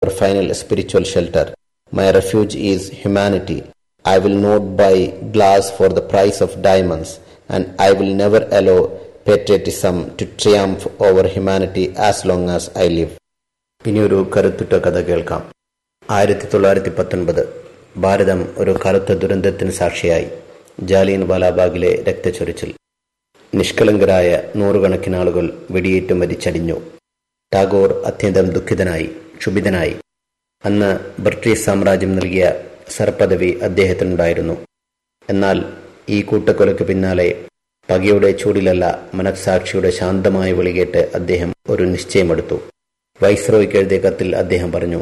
final spiritual shelter. My refuge is humanity. I will not buy glass for the price of diamonds, and I will never allow patriotism to triumph over humanity as long as I live. ഇനിയൊരു കരുത്തുറ്റ കഥ കേൾക്കാം ആയിരത്തി തൊള്ളായിരത്തി പത്തൊൻപത് ഭാരതം ഒരു കറുത്ത ദുരന്തത്തിന് സാക്ഷിയായി ജാലിയൻ വാലാബാഗിലെ രക്തച്ചൊരിച്ചിൽ നിഷ്കളങ്കരായ നൂറുകണക്കിന് ആളുകൾ വെടിയേറ്റ് മരിച്ചടിഞ്ഞു ടാഗോർ അത്യന്തം ദുഃഖിതനായി ക്ഷുഭിതനായി അന്ന് ബ്രിട്ടീഷ് സാമ്രാജ്യം നൽകിയ സർപദവി അദ്ദേഹത്തിനുണ്ടായിരുന്നു എന്നാൽ ഈ കൂട്ടക്കൊലയ്ക്ക് പിന്നാലെ പകയുടെ ചൂടിലല്ല മനസാക്ഷിയുടെ ശാന്തമായ വിളികേട്ട് അദ്ദേഹം ഒരു നിശ്ചയമെടുത്തു വൈസ്രോയ്ക്ക് എഴുതിയ കത്തിൽ അദ്ദേഹം പറഞ്ഞു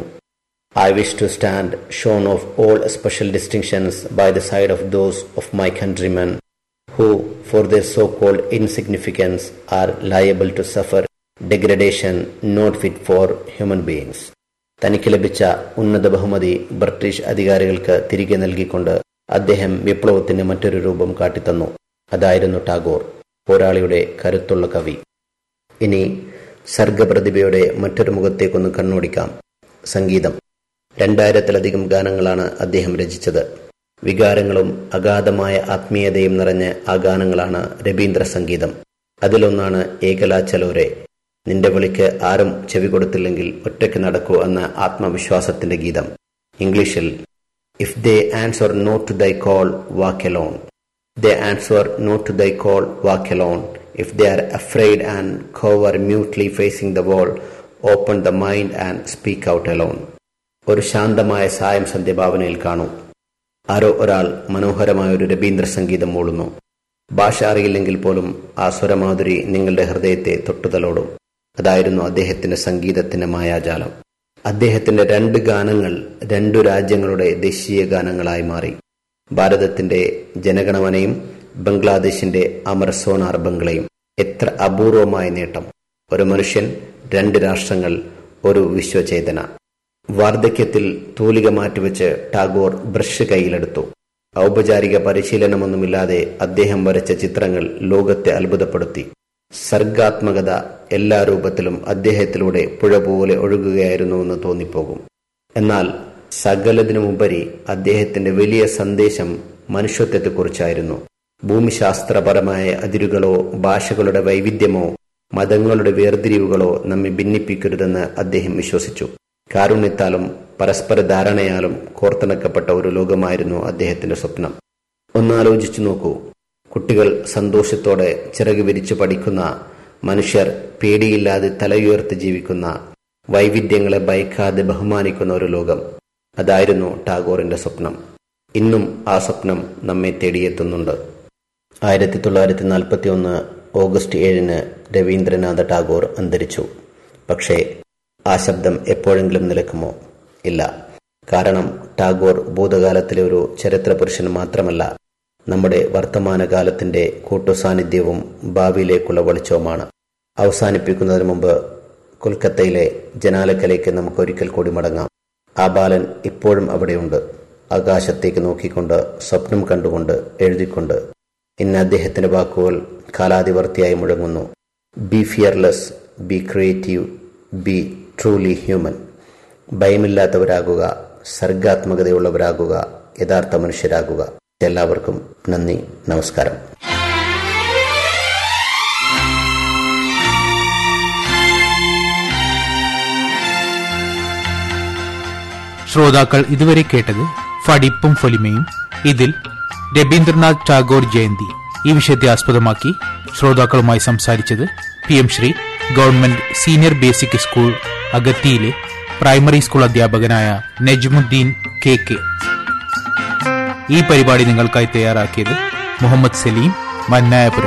I wish to stand shorn of all special distinctions by the side of those of my countrymen who for their so called insignificance are liable to suffer degradation not fit for human beings തനിക്ക് ലഭിച്ച ഉന്നത ബഹുമതി British അധികാരികൾക്ക് തിരികെ നൽകിക്കൊണ്ട് അദ്ദേഹം വിപ്ലവത്തിന് മറ്റൊരു രൂപം കാട്ടിത്തന്നു അതായിരുന്നു ടാഗോർ പോരാളിയുടെ കരുത്തുള്ള കവി ഇനി സർഗപ്രതിഭയുടെ മറ്റൊരു മുഖത്തേക്കൊന്ന് കണ്ണോടിക്കാം സംഗീതം രണ്ടായിരത്തിലധികം ഗാനങ്ങളാണ് അദ്ദേഹം രചിച്ചത് വികാരങ്ങളും അഗാധമായ ആത്മീയതയും നിറഞ്ഞ ആ ഗാനങ്ങളാണ് രവീന്ദ്ര സംഗീതം അതിലൊന്നാണ് ഏകലാ ചലോരെ നിന്റെ വിളിക്ക് ആരും ചെവി കൊടുത്തില്ലെങ്കിൽ ഒറ്റയ്ക്ക് നടക്കൂ എന്ന ആത്മവിശ്വാസത്തിന്റെ ഗീതം ഇംഗ്ലീഷിൽ if they answer not to thy call walk alone they answer not to thy call walk alone if they are afraid and cower mutely facing the wall open the mind and speak out alone ഒരു ശാന്തമായ സായം സന്ധ്യഭാവനയിൽ കാണൂ ആരോ ഒരാൾ മനോഹരമായ ഒരു രവീന്ദ്ര സംഗീതം മൂളുന്നു ഭാഷ അറിയില്ലെങ്കിൽ പോലും ആ സ്വരമാധുരി നിങ്ങളുടെ ഹൃദയത്തെ തൊട്ടുതലോടും അതായിരുന്നു അദ്ദേഹത്തിന്റെ സംഗീതത്തിന്റെ മായാജാലം അദ്ദേഹത്തിന്റെ രണ്ട് ഗാനങ്ങൾ രണ്ടു രാജ്യങ്ങളുടെ ദേശീയ ഗാനങ്ങളായി മാറി ഭാരതത്തിന്റെ ജനഗണമനയും ബംഗ്ലാദേശിന്റെ അമർ സോനാർ ബംഗ്ലയും എത്ര അപൂർവമായ നേട്ടം ഒരു മനുഷ്യൻ രണ്ട് രാഷ്ട്രങ്ങൾ ഒരു വിശ്വചേതന വാർദ്ധക്യത്തിൽ തൂലിക മാറ്റിവെച്ച് ടാഗോർ ബ്രഷ് കയ്യിലെടുത്തു ഔപചാരിക പരിശീലനമൊന്നുമില്ലാതെ അദ്ദേഹം വരച്ച ചിത്രങ്ങൾ ലോകത്തെ അത്ഭുതപ്പെടുത്തി സർഗാത്മകത എല്ലാ രൂപത്തിലും അദ്ദേഹത്തിലൂടെ പുഴ പോലെ ഒഴുകുകയായിരുന്നുവെന്ന് തോന്നിപ്പോകും എന്നാൽ സകലതിനുമുപരി അദ്ദേഹത്തിന്റെ വലിയ സന്ദേശം മനുഷ്യത്വത്തെക്കുറിച്ചായിരുന്നു ഭൂമിശാസ്ത്രപരമായ അതിരുകളോ ഭാഷകളുടെ വൈവിധ്യമോ മതങ്ങളുടെ വേർതിരിവുകളോ നമ്മെ ഭിന്നിപ്പിക്കരുതെന്ന് അദ്ദേഹം വിശ്വസിച്ചു കാരുണ്യത്താലും പരസ്പര ധാരണയാലും കോർത്തിണക്കപ്പെട്ട ഒരു ലോകമായിരുന്നു അദ്ദേഹത്തിന്റെ സ്വപ്നം ഒന്നാലോചിച്ചു നോക്കൂ കുട്ടികൾ സന്തോഷത്തോടെ ചിറക് വിരിച്ചു പഠിക്കുന്ന മനുഷ്യർ പേടിയില്ലാതെ തലയുയർത്തി ജീവിക്കുന്ന വൈവിധ്യങ്ങളെ ഭയക്കാതെ ബഹുമാനിക്കുന്ന ഒരു ലോകം അതായിരുന്നു ടാഗോറിന്റെ സ്വപ്നം ഇന്നും ആ സ്വപ്നം നമ്മെ തേടിയെത്തുന്നുണ്ട് ആയിരത്തി തൊള്ളായിരത്തി നാൽപ്പത്തി ഒന്ന് ഓഗസ്റ്റ് ഏഴിന് രവീന്ദ്രനാഥ ടാഗോർ അന്തരിച്ചു പക്ഷേ ആ ശബ്ദം എപ്പോഴെങ്കിലും നിലക്കുമോ ഇല്ല കാരണം ടാഗോർ ഭൂതകാലത്തിലെ ഒരു ചരിത്ര പുരുഷൻ മാത്രമല്ല നമ്മുടെ വർത്തമാനകാലത്തിന്റെ കൂട്ടുസാന്നിധ്യവും ഭാവിയിലേക്കുള്ള വെളിച്ചവുമാണ് അവസാനിപ്പിക്കുന്നതിന് മുമ്പ് കൊൽക്കത്തയിലെ ജനാലക്കലേക്ക് നമുക്ക് ഒരിക്കൽ കൂടി മടങ്ങാം ആ ബാലൻ ഇപ്പോഴും അവിടെയുണ്ട് ആകാശത്തേക്ക് നോക്കിക്കൊണ്ട് സ്വപ്നം കണ്ടുകൊണ്ട് എഴുതിക്കൊണ്ട് ഇന്ന് അദ്ദേഹത്തിന്റെ വാക്കുകൾ കാലാതിവർത്തിയായി മുഴങ്ങുന്നു be fearless be creative be truly human ഭയമില്ലാത്തവരാകുക സർഗാത്മകതയുള്ളവരാകുക യഥാർത്ഥ മനുഷ്യരാകുക എല്ലാവർക്കും നന്ദി നമസ്കാരം ശ്രോതാക്കൾ ഇതുവരെ കേട്ടത് ഫടിപ്പും ഫൊലിമയും ഇതിൽ രവീന്ദ്രനാഥ് ടാഗോർ ജയന്തി ഈ വിഷയത്തെ ആസ്പദമാക്കി ശ്രോതാക്കളുമായി സംസാരിച്ചത് P M Shri government senior basic school അഗത്തിയിലെ പ്രൈമറി സ്കൂൾ അധ്യാപകനായ നജ്മുദ്ദീൻ കെ കെ ഈ പരിപാടി നിങ്ങൾക്കായി തയ്യാറാക്കിയത് മുഹമ്മദ് സലീം മന്നായപുരം